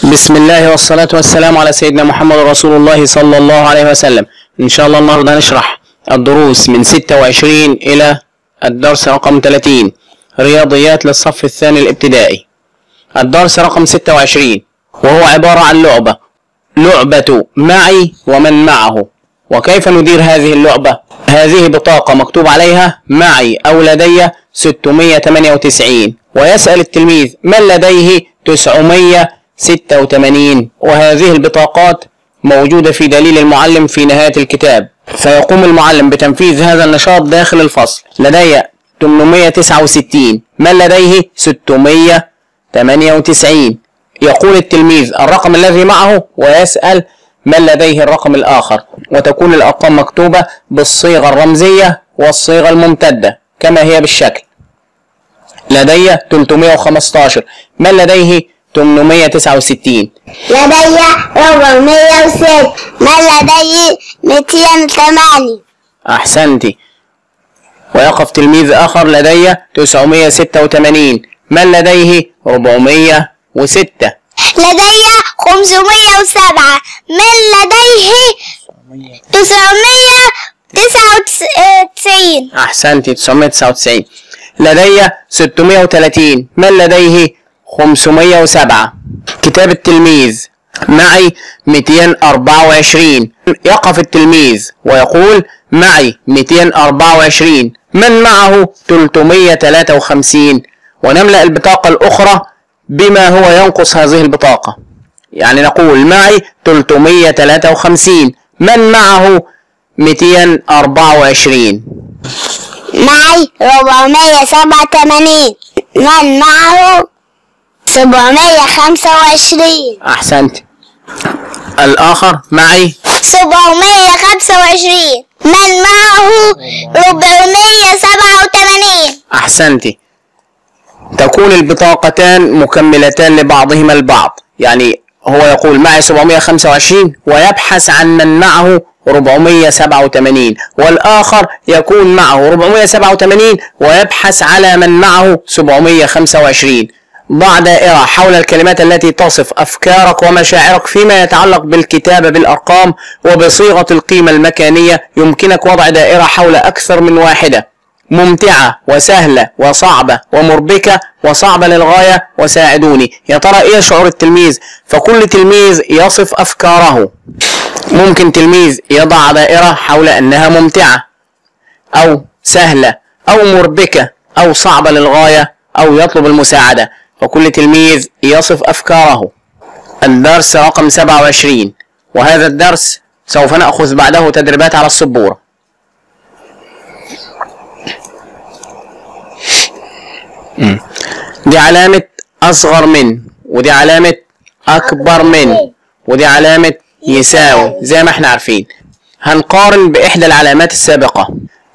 بسم الله والصلاة والسلام على سيدنا محمد رسول الله صلى الله عليه وسلم إن شاء الله النهاردة هنشرح الدروس من 26 إلى الدرس رقم 30 رياضيات للصف الثاني الابتدائي الدرس رقم 26 وهو عبارة عن لعبة لعبة معي ومن معه وكيف ندير هذه اللعبة هذه بطاقة مكتوب عليها معي أو لدي 698 ويسأل التلميذ من لديه 986 وهذه البطاقات موجودة في دليل المعلم في نهاية الكتاب فيقوم المعلم بتنفيذ هذا النشاط داخل الفصل لدي 869 من لديه 698 يقول التلميذ الرقم الذي معه ويسأل من لديه الرقم الآخر وتكون الأرقام مكتوبة بالصيغة الرمزية والصيغة الممتدة كما هي بالشكل لدي 315 من لديه 869 لدي 406 من لديه 208 أحسنتي ويقف تلميذ آخر لدي 986 من لديه 406 لدي 507 من لديه 999 أحسنتي 999 لدي 630 من لديه 507 كتاب التلميذ معي 224 يقف التلميذ ويقول معي 224 من معه 353 ونملأ البطاقة الأخرى بما هو ينقص هذه البطاقة يعني نقول معي 353 من معه 224 معي 487 من معه 725 أحسنت الآخر معي 725 من معه 487 أحسنتي تكون البطاقتان مكملتان لبعضهما البعض يعني هو يقول معي 725 ويبحث عن من معه 487 والآخر يكون معه 487 ويبحث على من معه 725 ضع دائرة حول الكلمات التي تصف أفكارك ومشاعرك فيما يتعلق بالكتابة بالأرقام وبصيغة القيمة المكانية يمكنك وضع دائرة حول أكثر من واحدة ممتعة وسهلة وصعبة ومربكة وصعبة للغاية وساعدوني يا ترى ايه شعور التلميذ فكل تلميذ يصف افكاره ممكن تلميذ يضع دائرة حول انها ممتعة او سهلة او مربكة او صعبة للغاية او يطلب المساعدة فكل تلميذ يصف افكاره الدرس رقم 27 وهذا الدرس سوف نأخذ بعده تدريبات على السبورة مم. دي علامة أصغر من ودي علامة أكبر من ودي علامة يساوي زي ما احنا عارفين هنقارن بإحدى العلامات السابقة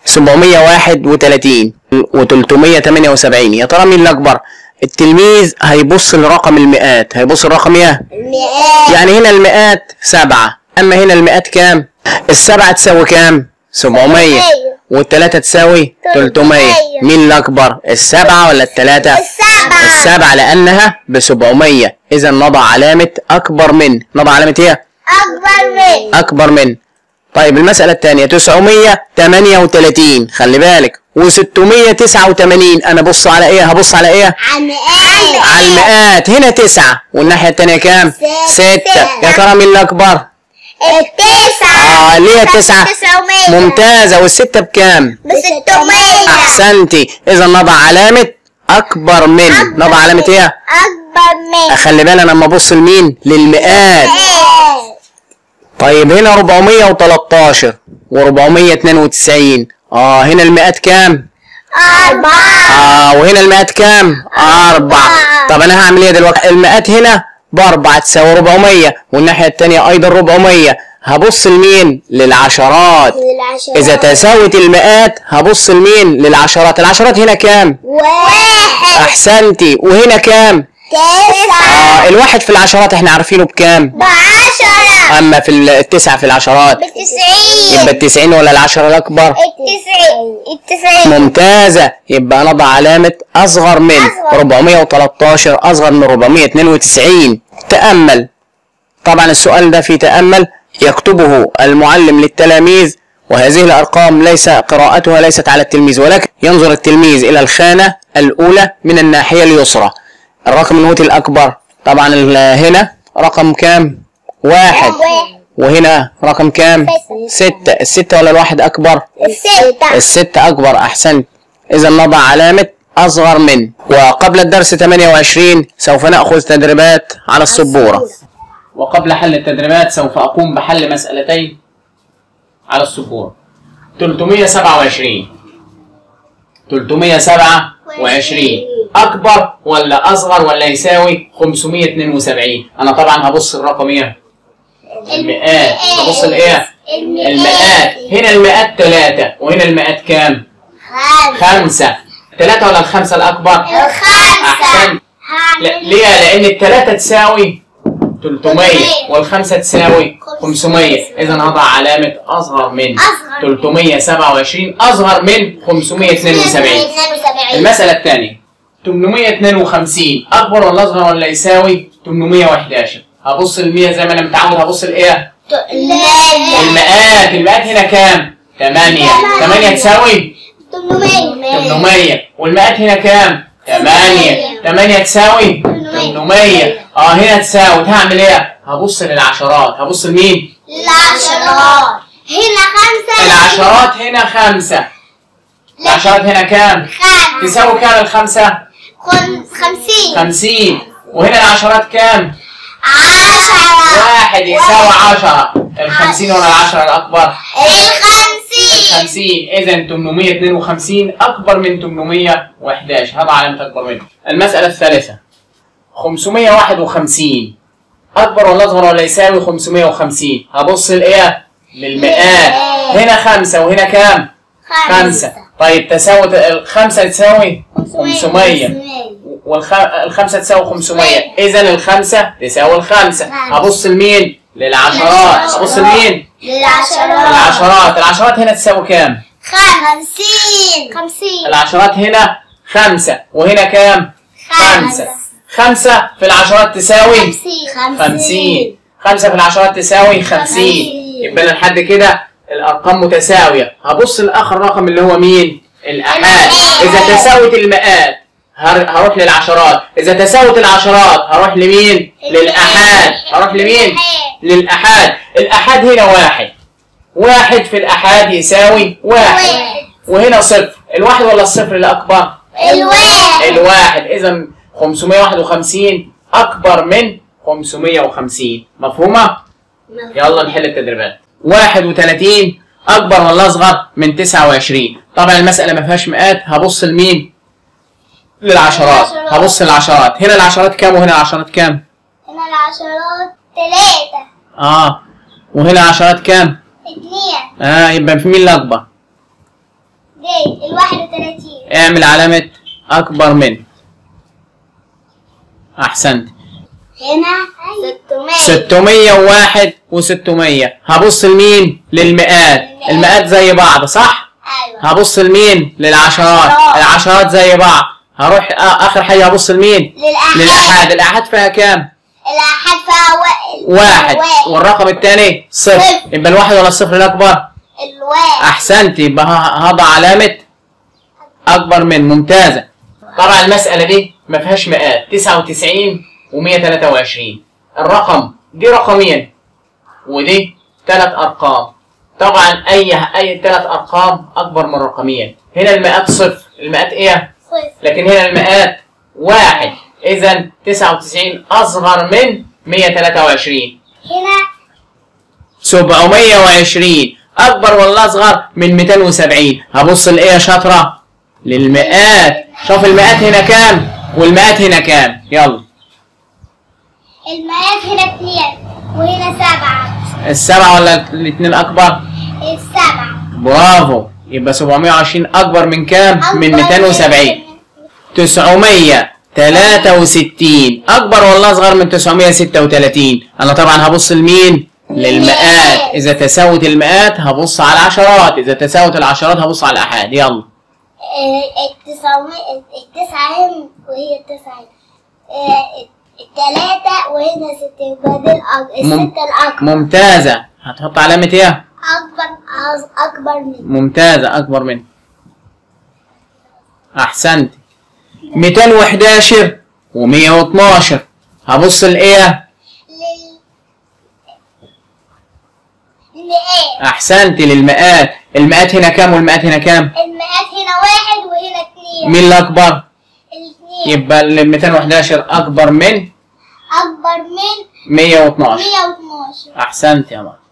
731 و 378 يا ترى مين الأكبر؟ التلميذ هيبص لرقم المئات هيبص لرقم ايه؟ المئات يعني هنا المئات سبعة أما هنا المئات كام؟ السبعة تساوي كام؟ 700 والتلاتة تساوي 300 مين الأكبر؟ السبعة ولا التلاتة؟ السبعة السبعة لأنها ب 700 إذا نضع علامة أكبر من نضع علامة إيه؟ أكبر من أكبر من طيب المسألة الثانية 938 خلي بالك و689 أنا بص على إيه؟ هبص على إيه؟ عن مئات على المئات هنا تسعة والناحية التانية كام؟ ستة يا ترى مين الأكبر؟ التسعة آه ليه تسعة؟ تسعمية ممتازة والستة بكام؟ بستمية أحسنتي إذا نضع علامة أكبر من نضع علامة إيه؟ أكبر من خلي بالك أنا لما أبص لمين؟ للمئات مئات طيب هنا 413 و492 اه هنا المئات كام؟ أربعة اه وهنا المئات كام؟ أربعة طب أنا هعمل إيه دلوقتي؟ المئات هنا بأربعة تساوي 400 والناحية التانية أيضا 400 هبص لمين؟ للعشرات للعشرة إذا تساوت المئات هبص لمين؟ للعشرات العشرات هنا كام؟ واحد أحسنتي وهنا كام؟ تسعة آه الواحد في العشرات احنا عارفينه بكام؟ بعشرة أما في التسعة في العشرات بتسعين يبقى التسعين ولا العشرة الأكبر؟ التسعين التسعين ممتازة يبقى نضع علامة أصغر من أصغر. 413 أصغر من 492 تأمل طبعا السؤال ده فيه تأمل يكتبه المعلم للتلاميذ وهذه الأرقام ليس قراءتها ليست على التلميذ ولكن ينظر التلميذ إلى الخانة الأولى من الناحية اليسرى الرقم النوتي الأكبر طبعا ال- هنا رقم كام؟ واحد وهنا رقم كام؟ ستة الستة ولا الواحد أكبر؟ الستة الستة أكبر أحسنت إذا نضع علامة أصغر من وقبل الدرس 28 سوف نأخذ تدريبات على السبورة وقبل حل التدريبات سوف أقوم بحل مسألتين على السبورة 327 327 أكبر ولا أصغر ولا يساوي 572 أنا طبعا هبص الرقم إيه؟ المئات هبص الإيه؟ المئات هنا المئات ثلاثة وهنا المئات كام؟ خمسة ثلاثة ولا الخمسة الأكبر؟ الخمسة أحسن لا ليه؟ لأن الثلاثة تساوي 300 والخمسة تساوي 500 إذا هضع علامة أصغر من أصغر. 327 أصغر من 572 72 المسألة الثانية 852 أكبر ولا أصغر ولا يساوي 811 هبص ال 100 زي ما أنا متعود هبص الإيه؟ المئات المئات هنا كام؟ 8 8 تساوي 800 والمئات هنا كام؟ 8 8 تساوي 800 اه هنا تساوي هعمل ايه؟ هبص للعشرات هبص لمين؟ العشرات هنا خمسة العشرات هنا خمسة العشرات هنا كام؟ خمسة تساوي كام الخمسة؟ خم- خمسين 50 وهنا العشرات كام؟ عشرة واحد يساوي 10 الخمسين ولا العشرة الأكبر؟ الخمسين خمسين إذا 852 أكبر من 811 هذا علامة أكبر منه المسألة الثالثة 551 أكبر ولا أصغر ولا يساوي 550 هبص لإيه؟ للمئات هنا خمسة وهنا كام؟ خمسة طيب تساوي الخمسة تساوي 500 والخمسة تساوي 500 إذا الخمسة تساوي الخمسة هبص لمين؟ للعشرات هبص لمين؟ للعشرات العشرات العشرات هنا تساوي كام؟ خمسين خمسين العشرات هنا خمسة وهنا كام؟ خمسة خمسة في العشرات تساوي خمسين خمسين خمسة في العشرات تساوي خمسين خمسين. يبقى أنا لحد كده الأرقام متساوية هبص لآخر رقم اللي هو مين؟ الآحاد إذا تساوت المئات هر- هروح للعشرات إذا تساوت العشرات هروح لمين؟ للآحاد هروح لمين؟ للآحاد الآحاد هنا واحد واحد في الآحاد يساوي واحد واحد. وهنا صفر الواحد ولا الصفر الأكبر؟ الواحد الواحد إذا 551 أكبر من 550 مفهومة؟ يلا نحل التدريبات 31 أكبر ولا أصغر من 29 طبعا المسألة ما فيهاش مئات هبص لمين؟ للعشرات العشرات. هبص للعشرات هنا العشرات كام وهنا العشرات كام؟ هنا العشرات ثلاثة آه وهنا العشرات كام؟ اثنين آه يبقى في مين الأكبر؟ دي الواحد وثلاثين اعمل علامة أكبر من أحسنت هنا ستمية 601 و600 هبص لمين؟ للمئات المئات زي بعض صح؟ أيوة هبص لمين؟ للعشرات عشرات. العشرات زي بعض هروح آ- آخر حاجة هبص لمين؟ للأحد للأحاد الأحاد فيها كام؟ الأحد فيها وا- واحد واحد والرقم الثاني صفر صفر. يبقى الواحد ولا الصفر الأكبر؟ الواحد أحسنت يبقى ه- هضع علامة أكبر من ممتازة طبعا المسألة دي ما فيهاش مئات 99 و123 الرقم دي رقمين ودي ثلاث أرقام طبعا أي أي ثلاث أرقام أكبر من رقمين هنا المئات صفر المئات إيه؟ صفر لكن هنا المئات واحد إذا 99 أصغر من 123 هنا 720 اكبر ولا اصغر من 270 هبص لايه يا شاطره للمئات شوف المئات هنا كام والمئات هنا كام يلا المئات هنا اثنين وهنا سبعة السبعه ولا الاثنين اكبر السبعة برافو يبقى 720 اكبر من كام من 270 963 اكبر ولا اصغر من 936 انا طبعا هبص لمين للمئات اذا تساوت المئات هبص على العشرات اذا تساوت العشرات هبص على الاحاد يلا آه، التسعمية التسعة هم وهي التسعة آه، التلاتة وهنا ستة يبقى دي الأك- مم- الستة الأكبر ممتازة هتحط علامة ايه أكبر أص- أكبر من ممتازة أكبر منه أحسنت 211 و112 هبص لإيه لل المئات أحسنت للمئات المئات هنا كام والمئات هنا كام المئات هنا واحد وهنا اتنين مين الأكبر الاتنين يبقى ال 211 أكبر من أكبر من 112 مية واتناشر أحسنت يا ماما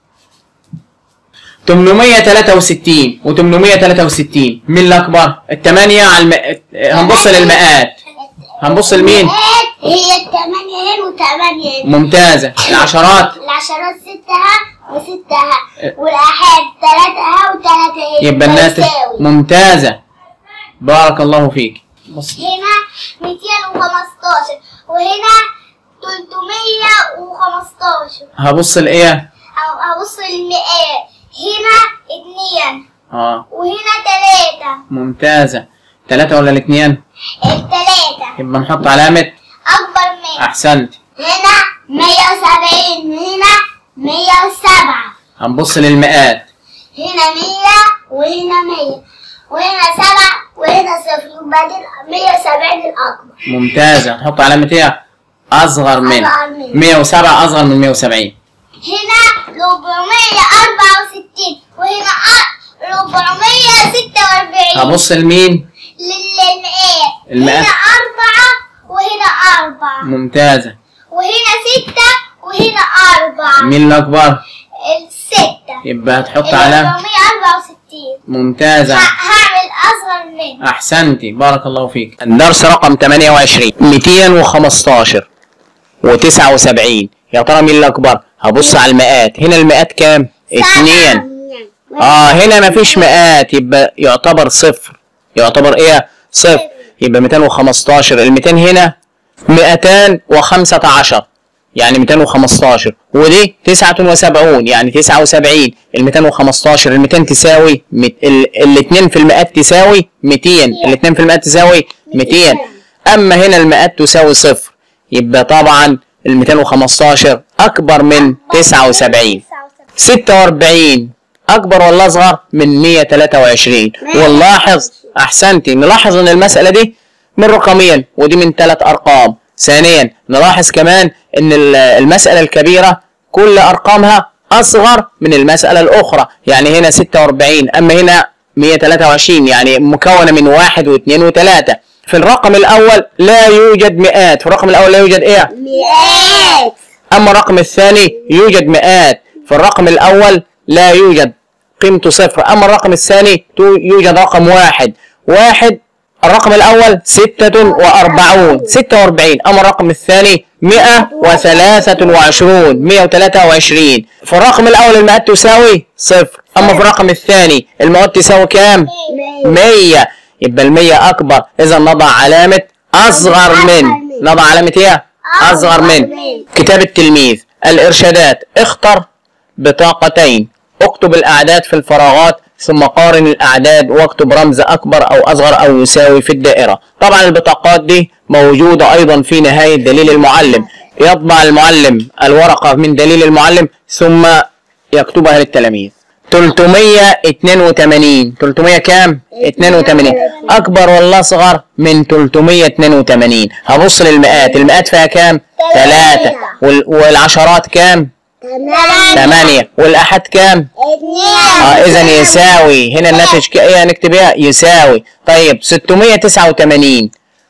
863 و 863 مين الأكبر؟ الثمانية على الم... هنبص للمئات هنبص لمين؟ المئات هي التمانية هنا وتمانية هنا ممتازة العشرات العشرات ستها وستها والآحاد تلاتها وتلاتة هنا يبقى الناتج يساوي. ممتازة بارك الله فيك بص هنا 215 وهنا 315 هبص لإيه؟ أو هبص للمئات هنا اتنين اه وهنا تلاتة ممتازة ثلاثة ولا الاثنين؟ التلاتة يبقى نحط علامة أكبر من أحسنت هنا مية وسبعين هنا مية وسبعة هنبص للمئات هنا مية وهنا مية وهنا سبعة وهنا صفر وبعدين مية وسبعين الأكبر ممتازة نحط علامة إيه؟ أصغر من أصغر من. 107 أصغر من 170 هنا ربعمية أربعة وستين وهنا ربعمية ستة وأربعين هبص لمين؟ للمئات المئات. هنا أربعة وهنا أربعة ممتازة وهنا ستة وهنا أربعة مين الأكبر؟ الستة يبقى هتحط علامة ربعمية أربعة وستين ممتازة هعمل أصغر منه أحسنتي بارك الله فيك الدرس رقم 28 215 و79 يا ترى مين الأكبر؟ هبص على المئات هنا المئات كام؟ اتنين اه هنا مفيش مئات يبقى يعتبر صفر يعتبر ايه صفر يبقى 215 ال 200 هنا 215 يعني 215 ودي 79 يعني 79 ال 215 ال 200 تساوي مت... ال... الاثنين في المئات تساوي 200 الاثنين في المئات تساوي 200 اما هنا المئات تساوي صفر يبقى طبعا ال 215 اكبر من 79 46 اكبر ولا اصغر من 123 ونلاحظ احسنتي نلاحظ ان المساله دي من رقمين ودي من ثلاث ارقام ثانيا نلاحظ كمان ان ال- المساله الكبيره كل ارقامها اصغر من المساله الاخرى يعني هنا 46 اما هنا 123 يعني مكونه من واحد واثنين وثلاثه في الرقم الاول لا يوجد مئات في الرقم الاول لا يوجد ايه مئات أما الرقم الثاني يوجد مئات في الرقم الأول لا يوجد قيمته صفر أما الرقم الثاني تو- يوجد رقم واحد واحد الرقم الأول ستة وأربعون ستة وأربعين أما الرقم الثاني مئة وثلاثة وعشرون مئة وثلاثة وعشرين في الرقم الأول المئات تساوي صفر أما في الرقم الثاني المئات تساوي كام؟ مية يبقى المية أكبر إذا نضع علامة أصغر من نضع علامة إيه؟ أصغر من كتاب التلميذ الإرشادات اختر بطاقتين اكتب الأعداد في الفراغات ثم قارن الأعداد واكتب رمز أكبر أو أصغر أو يساوي في الدائرة طبعا البطاقات دي موجودة أيضا في نهاية دليل المعلم يطبع المعلم الورقة من دليل المعلم ثم يكتبها للتلاميذ 382 300 كام؟ 82 أكبر ولا أصغر من 382 هبص للمئات المئات فيها كام؟ ثلاثة وال- والعشرات كام؟ ثمانية والأحد كام؟ اه إذا يساوي هنا الناتج ك- إيه هنكتب إيه؟ يساوي طيب 689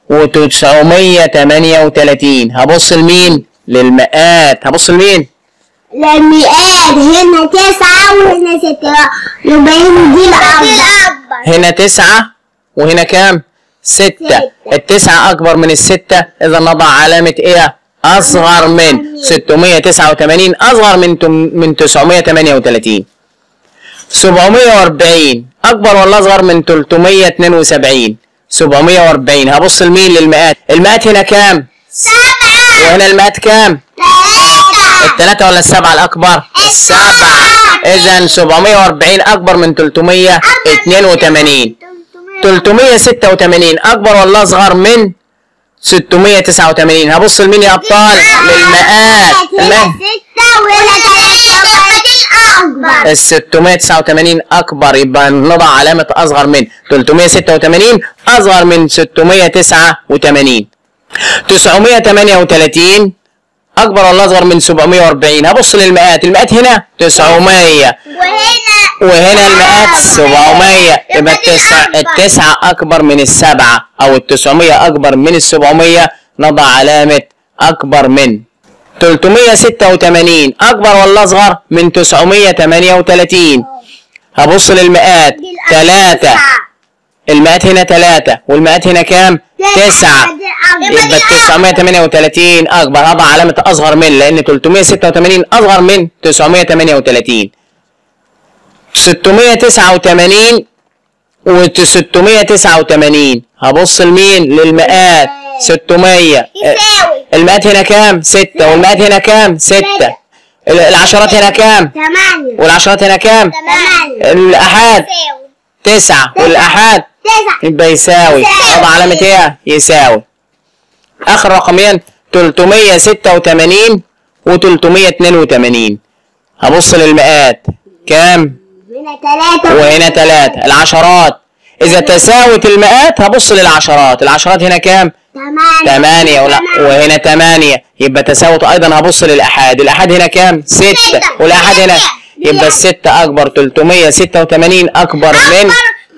و938 هبص لمين؟ للمئات هبص لمين؟ المئات هنا تسعة وهنا ستة يبقى هنا دي الأكبر هنا تسعة وهنا كام؟ ستة التسعة أكبر من الستة إذا نضع علامة إيه؟ أصغر من 689 أصغر من تم- من 938 740 أكبر ولا أصغر من 372 740 هبص لمين للمئات المئات هنا كام؟ سبعة وهنا المئات كام؟ ثلاثة الثلاثة ولا السبعة الأكبر؟ السبعة إذا 740 أكبر من 382 386 أكبر ولا أصغر من 689 هبص لمين يا ابطال للمئات هنا المئات ستة وهنا ثلاثة أكبر ال 689 اكبر يبقى نضع علامة اصغر من 386 اصغر من 689 938 اكبر ولا اصغر من 740 هبص للمئات المئات هنا 900 وهنا وهنا المئات 700 يبقى التسع التسعة أكبر من السبعة أو التسعمية أكبر من السبعمية نضع علامة أكبر من 386 أكبر ولا أصغر من 938 هبص للمئات تلاتة المئات هنا تلاتة والمئات هنا كام؟ تسعة يبقى ال 938 أكبر هضع علامة أصغر من لأن 386 أصغر من 938 689 و 689 هبص لمين للمئات 600 يساوي المئات هنا كام 6 والمئات هنا كام 6 العشرات هنا كام ثمانية والعشرات هنا كام ثمانية الأحاد يساوي 9 والأحاد تسعة يبقى يساوي يساوي. وضع علامة ايه يساوي آخر رقمين 386 و 382 هبص للمئات كام هنا ثلاثة وهنا ثلاثة العشرات إذا تساوت المئات هبص للعشرات العشرات هنا كام؟ ثمانية ثمانية ولا وهنا ثمانية يبقى تساوت أيضا هبص للأحاد الأحاد هنا كام؟ ستة ستة. والأحاد هنا ستة. يبقى الستة أكبر 386 أكبر من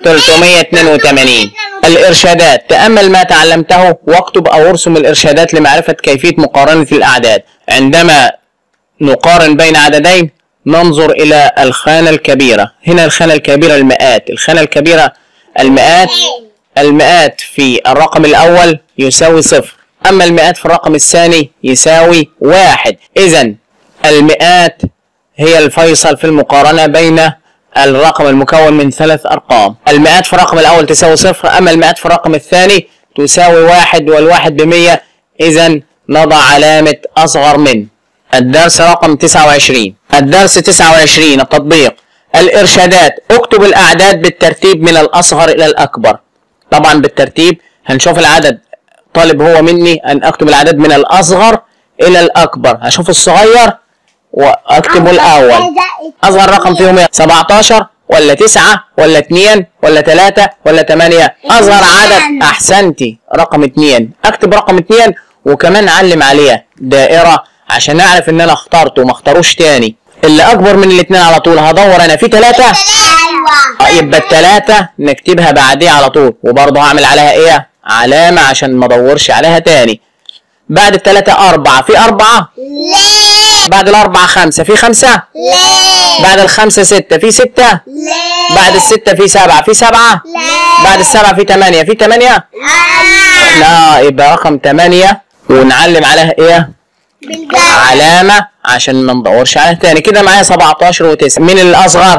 382 الإرشادات تأمل ما تعلمته واكتب أو ارسم الإرشادات لمعرفة كيفية مقارنة الأعداد عندما نقارن بين عددين ننظر إلى الخانة الكبيرة هنا الخانة الكبيرة المئات الخانة الكبيرة المئات المئات في الرقم الأول يساوي صفر أما المئات في الرقم الثاني يساوي واحد إذا المئات هي الفيصل في المقارنة بين الرقم المكون من ثلاث أرقام المئات في الرقم الأول تساوي صفر أما المئات في الرقم الثاني تساوي واحد والواحد بمية إذا نضع علامة أصغر من الدرس رقم 29 الدرس 29 التطبيق الإرشادات اكتب الأعداد بالترتيب من الأصغر إلى الأكبر طبعا بالترتيب هنشوف العدد طالب هو مني أن أكتب العدد من الأصغر إلى الأكبر هشوف الصغير وأكتبه الأول أصغر رقم فيهم إيه؟ 17 ولا 9 ولا 2 ولا 3 ولا 8 أصغر عدد أحسنتي رقم 2 أكتب رقم 2 وكمان أعلم عليها دائرة عشان أعرف إن أنا اخترته وما اختاروش تاني اللي أكبر من الاتنين على طول هدور أنا في 3 أيوة يبقى التلاتة نكتبها بعديه على طول وبرضه هعمل عليها ايه علامة عشان ما ادورش عليها تاني بعد التلاتة أربعة في أربعة ليه بعد الأربعة خمسة في خمسة ليه بعد الخمسة ستة في ستة ليه بعد الستة في سبعة في سبعة ليه بعد السبعة في تمانية في تمانية آه. لا يبقى رقم تمانية ونعلم عليها ايه بالجمع علامة عشان ما ندورش عليها تاني كده معايا 17 وتسعة مين الأصغر؟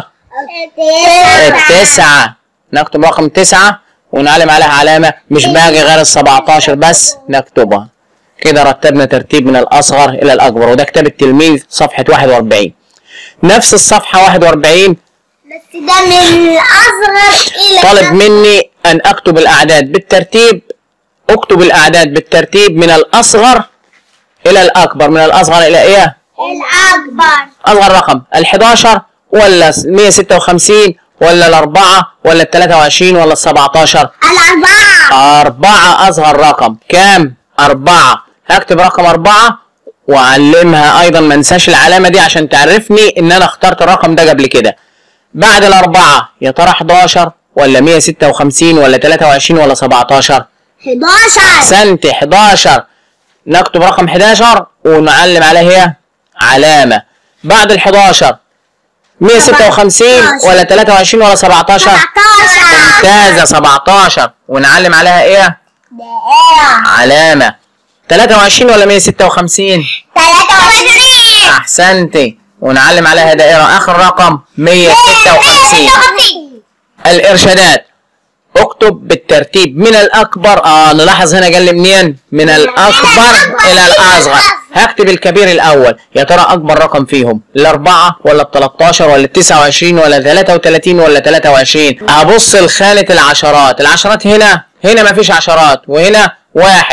التسعة نكتب رقم تسعة ونعلم عليها علامة مش باقي غير ال 17 بس نكتبها كده رتبنا ترتيب من الأصغر إلى الأكبر وده كتاب التلميذ صفحة 41 نفس الصفحة 41 بس ده من الأصغر إلى طالب مني أن أكتب الأعداد بالترتيب أكتب الأعداد بالترتيب من الأصغر إلى الأكبر من الأصغر إلى إيه؟ الأكبر أصغر رقم ال 11 ولا 156 ولا الأربعة ولا ال 23 ولا ال 17 الأربعة أربعة أصغر رقم كام؟ أربعة هكتب رقم أربعة وأعلمها أيضا ما انساش العلامة دي عشان تعرفني إن أنا اخترت الرقم ده قبل كده بعد الأربعة يا ترى 11 ولا 156 ولا 23 ولا 17 11 أحسنت 11 نكتب رقم 11 ونعلم عليه علامة بعد ال 11 156 ولا 23 ولا 17 17 ممتازة 17 ونعلم عليها ايه؟ دائرة علامة 23 ولا 156 23 أحسنتي ونعلم عليها دائرة آخر رقم 156 الإرشادات اكتب بالترتيب من الأكبر آه نلاحظ هنا قال لي منين؟ من الأكبر إلى الأصغر هكتب الكبير الأول يا ترى أكبر رقم فيهم الأربعة ولا ال 13 ولا ال 29 ولا 33 ولا 23 أبص لخانة العشرات العشرات هنا هنا مفيش عشرات وهنا واحد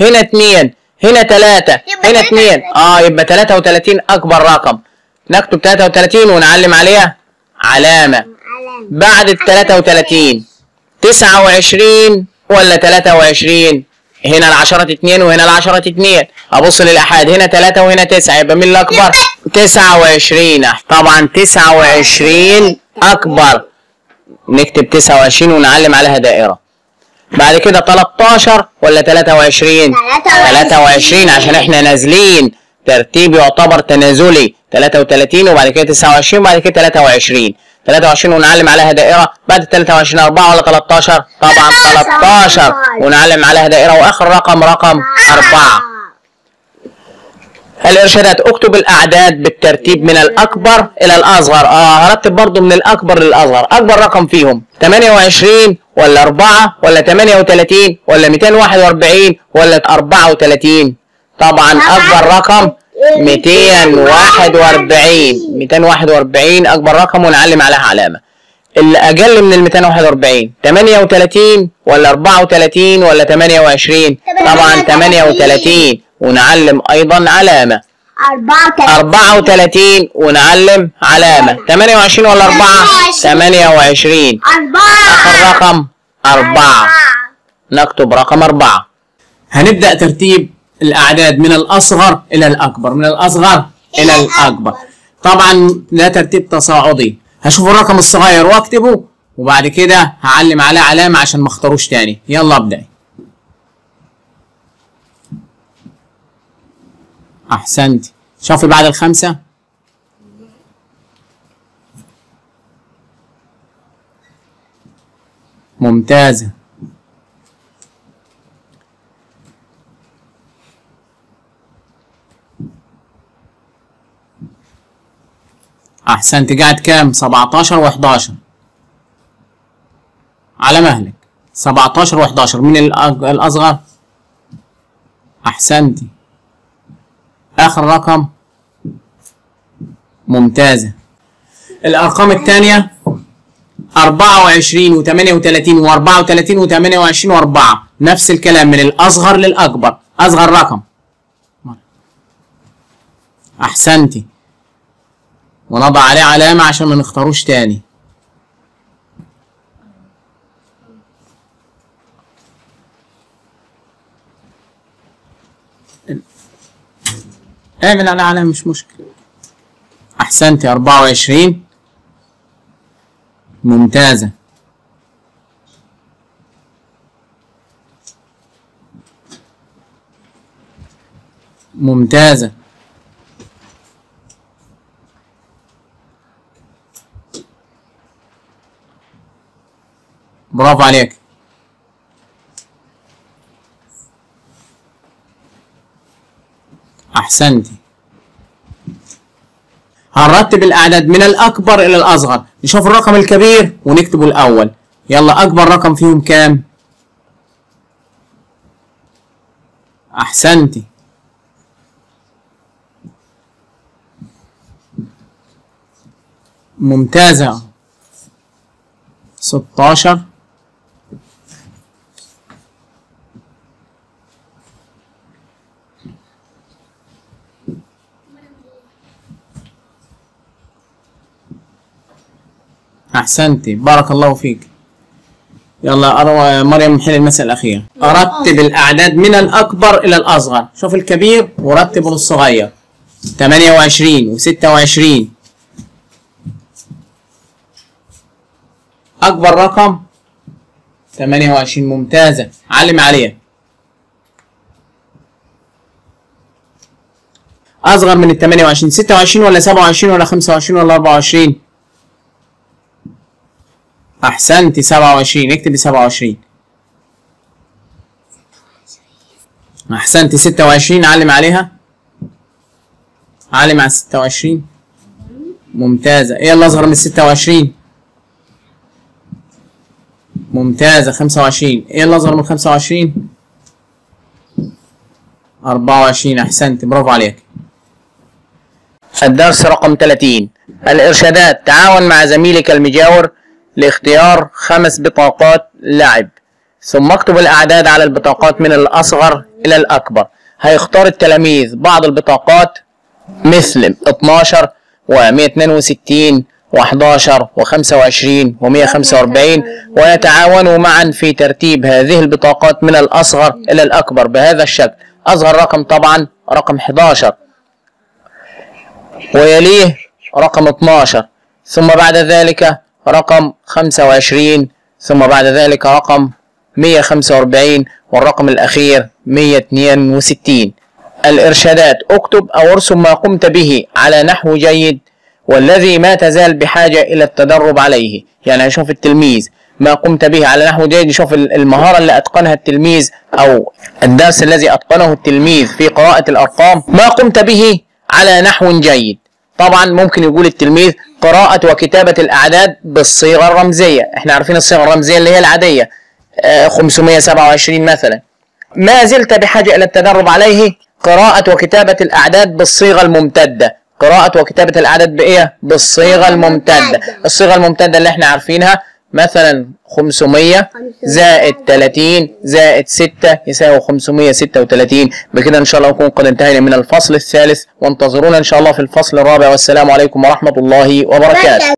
هنا اتنين هنا تلاتة يبقى هنا تلاتة اتنين وتلاتين. اه يبقى تلاتة وتلاتين اكبر رقم نكتب تلاتة وتلاتين ونعلم عليها علامة علامة بعد ال 33 29 ولا 23 هنا العشرة اتنين وهنا العشرة اتنين ابص للاحاد هنا تلاتة وهنا تسعة يبقى مين الاكبر؟ تسعة وعشرين طبعا تسعة وعشرين اكبر نكتب تسعة وعشرين ونعلم عليها دائرة بعد كده 13 ولا 23 23 عشان احنا نازلين ترتيب يعتبر تنازلي 33 وبعد كده 29 وبعد كده 23 23 ونعلم عليها دائرة بعد 23 4 ولا 13 طبعا 13 ونعلم عليها دائرة واخر رقم رقم 4 الارشادات اكتب الاعداد بالترتيب من الاكبر الى الاصغر اه هرتب برضو من الاكبر للاصغر اكبر رقم فيهم 28 ولا 4 ولا 38 ولا 241 ولا 34 طبعا اكبر رقم 241 241 اكبر رقم ونعلم عليها علامه اللي اقل من ال 241 38 ولا 34 ولا 28 طبعا 38 ونعلم ايضا علامه أربعة 34 ونعلم علامه 28 ولا 4 28 أربعة اخر رقم 4 نكتب رقم 4 هنبدا ترتيب الاعداد من الاصغر الى الاكبر من الاصغر الى الاكبر طبعا ده ترتيب تصاعدي هشوف الرقم الصغير واكتبه وبعد كده هعلم عليه علامه عشان ما اختاروش تاني يلا ابدأ احسنت شوفي بعد الخمسه ممتازه احسنت قاعد كام 17 و11 على مهلك 17 و11 مين الأج- الاصغر احسنتي اخر رقم ممتازه الارقام الثانيه 24 و38 و34 و28 و4 نفس الكلام من الاصغر للاكبر اصغر رقم احسنتي ونضع عليه علامة عشان ما نختاروش تاني اعمل على علامة مش مشكلة أحسنتي أربعة وعشرين ممتازة ممتازة برافو عليك أحسنتي هنرتب الأعداد من الأكبر إلى الأصغر نشوف الرقم الكبير ونكتبه الأول يلا أكبر رقم فيهم كام أحسنتي ممتازة ستاشر أحسنتي بارك الله فيك يلا أروى مريم حل المسألة الأخيرة أرتب الأعداد من الأكبر إلى الأصغر شوف الكبير ورتبه للصغير 28 و26 أكبر رقم 28 ممتازة علم عليها أصغر من ال 28 26 ولا 27 ولا 25 ولا 24 أحسنتي 27 اكتبي 27 أحسنتي 26 علم عليها علم على 26 ممتازة إيه اللي أصغر من 26 ممتازة 25 إيه اللي أصغر من 25 24 أحسنت برافو عليك الدرس رقم 30 الإرشادات تعاون مع زميلك المجاور لاختيار خمس بطاقات لعب ثم اكتب الأعداد على البطاقات من الأصغر إلى الأكبر هيختار التلاميذ بعض البطاقات مثل 12 و162 و11 و25 و145 ويتعاونوا معا في ترتيب هذه البطاقات من الأصغر إلى الأكبر بهذا الشكل أصغر رقم طبعا رقم 11 ويليه رقم 12 ثم بعد ذلك رقم 25 ثم بعد ذلك رقم 145 والرقم الأخير 162 الإرشادات اكتب أو ارسم ما قمت به على نحو جيد والذي ما تزال بحاجة إلى التدرب عليه يعني هشوف التلميذ ما قمت به على نحو جيد يشوف المهارة اللي أتقنها التلميذ أو الدرس الذي أتقنه التلميذ في قراءة الأرقام ما قمت به على نحو جيد طبعا ممكن يقول التلميذ قراءة وكتابة الأعداد بالصيغة الرمزية احنا عارفين الصيغة الرمزية اللي هي العادية آه، 527 مثلا ما زلت بحاجة إلى التدرب عليه قراءة وكتابة الأعداد بالصيغة الممتدة قراءة وكتابة الأعداد بإيه؟ بالصيغة الممتدة الصيغة الممتدة اللي احنا عارفينها مثلا 500 زائد 30 زائد 6 يساوي 536 بكده ان شاء الله نكون قد انتهينا من الفصل الثالث وانتظرونا ان شاء الله في الفصل الرابع والسلام عليكم ورحمة الله وبركاته